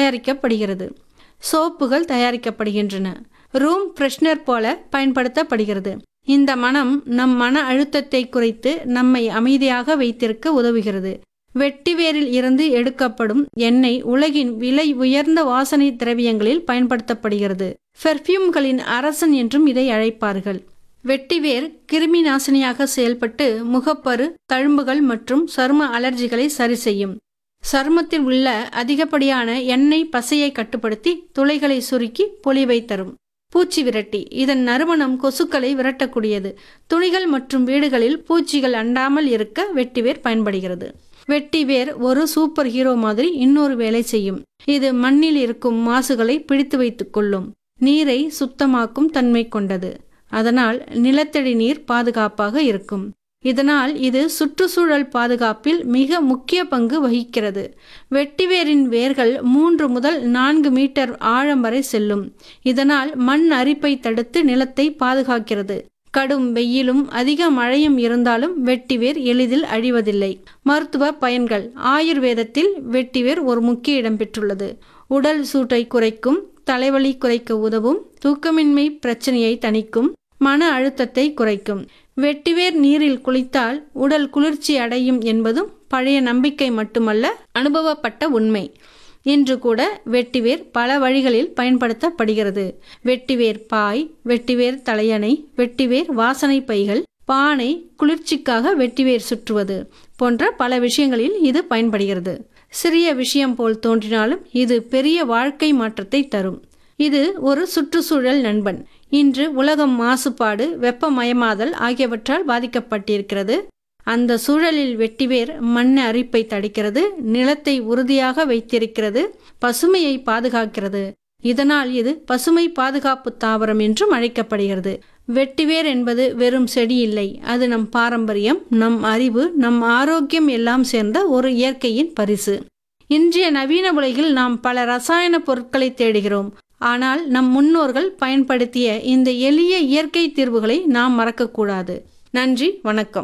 தயாரிக்கப்படுகிறது சோப்புகள் தயாரிக்கப்படுகின்றன room freshener போல பயன்படுத்தப்படுகிறது இந்த மனம் நம் மன அழுத்தத்தை குறைத்து நம்மை அமைதியாக வைத்திருக்க உதவுகிறது வெட்டிவேரில் இருந்து எடுக்கப்படும் எண்ணெய் உலகின் விலை உயர்ந்த வாசனை திரவியங்களில் பயன்படுத்தப்படுகிறது பெர்ஃப்யூம்களின் அரசன் என்றும் இதை அழைப்பார்கள் வெட்டிவேர் கிருமி நாசினியாக செயல்பட்டு முகப்பரு தழும்புகள் மற்றும் சரும அலர்ஜிகளை சரி செய்யும் சருமத்தில் உள்ள அதிகப்படியான எண்ணெய் பசையை கட்டுப்படுத்தி துளைகளை சுருக்கி பொலிவை தரும் பூச்சி விரட்டி இதன் நறுமணம் கொசுக்களை விரட்டக்கூடியது துணிகள் மற்றும் வீடுகளில் பூச்சிகள் அண்டாமல் இருக்க வெட்டிவேர் பயன்படுகிறது வெட்டிவேர் ஒரு சூப்பர் ஹீரோ மாதிரி இன்னொரு வேலை செய்யும் இது மண்ணில் இருக்கும் மாசுகளை பிடித்து வைத்துக் கொள்ளும் நீரை சுத்தமாக்கும் தன்மை கொண்டது அதனால் நிலத்தடி நீர் பாதுகாப்பாக இருக்கும் இதனால் இது சுற்றுச்சூழல் பாதுகாப்பில் மிக முக்கிய பங்கு வகிக்கிறது வெட்டிவேரின் வேர்கள் மூன்று முதல் நான்கு மீட்டர் ஆழம் வரை செல்லும் இதனால் மண் அரிப்பை தடுத்து நிலத்தை பாதுகாக்கிறது கடும் வெயிலும் அதிக மழையும் இருந்தாலும் வெட்டிவேர் எளிதில் அழிவதில்லை மருத்துவ பயன்கள் ஆயுர்வேதத்தில் வெட்டிவேர் ஒரு முக்கிய இடம் பெற்றுள்ளது உடல் சூட்டை குறைக்கும் தலைவலி குறைக்க உதவும் தூக்கமின்மை பிரச்சனையை தணிக்கும் மன அழுத்தத்தை குறைக்கும் வெட்டிவேர் நீரில் குளித்தால் உடல் குளிர்ச்சி அடையும் என்பதும் பழைய நம்பிக்கை மட்டுமல்ல அனுபவப்பட்ட உண்மை இன்று கூட வெட்டிவேர் பல வழிகளில் பயன்படுத்தப்படுகிறது வெட்டிவேர் பாய் வெட்டிவேர் தலையணை வெட்டிவேர் வாசனை பைகள் பானை குளிர்ச்சிக்காக வெட்டிவேர் சுற்றுவது போன்ற பல விஷயங்களில் இது பயன்படுகிறது சிறிய விஷயம் போல் தோன்றினாலும் இது பெரிய வாழ்க்கை மாற்றத்தை தரும் இது ஒரு சுற்றுச்சூழல் நண்பன் இன்று உலகம் மாசுபாடு வெப்பமயமாதல் ஆகியவற்றால் பாதிக்கப்பட்டிருக்கிறது அந்த சூழலில் வெட்டிவேர் மண் அரிப்பை தடுக்கிறது நிலத்தை உறுதியாக வைத்திருக்கிறது பசுமையை பாதுகாக்கிறது இதனால் இது பசுமை பாதுகாப்பு தாவரம் என்றும் அழைக்கப்படுகிறது வெட்டிவேர் என்பது வெறும் செடி இல்லை அது நம் பாரம்பரியம் நம் அறிவு நம் ஆரோக்கியம் எல்லாம் சேர்ந்த ஒரு இயற்கையின் பரிசு இன்றைய நவீன உலகில் நாம் பல ரசாயன பொருட்களை தேடுகிறோம் ஆனால் நம் முன்னோர்கள் பயன்படுத்திய இந்த எளிய இயற்கை தீர்வுகளை நாம் மறக்கக்கூடாது நன்றி வணக்கம்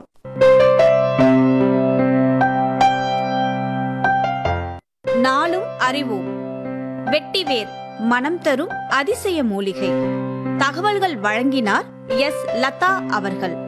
நாளும் அறிவோம் வெட்டிவேர் மனம் தரும் அதிசய மூலிகை தகவல்கள் வழங்கினார் எஸ் லதா அவர்கள்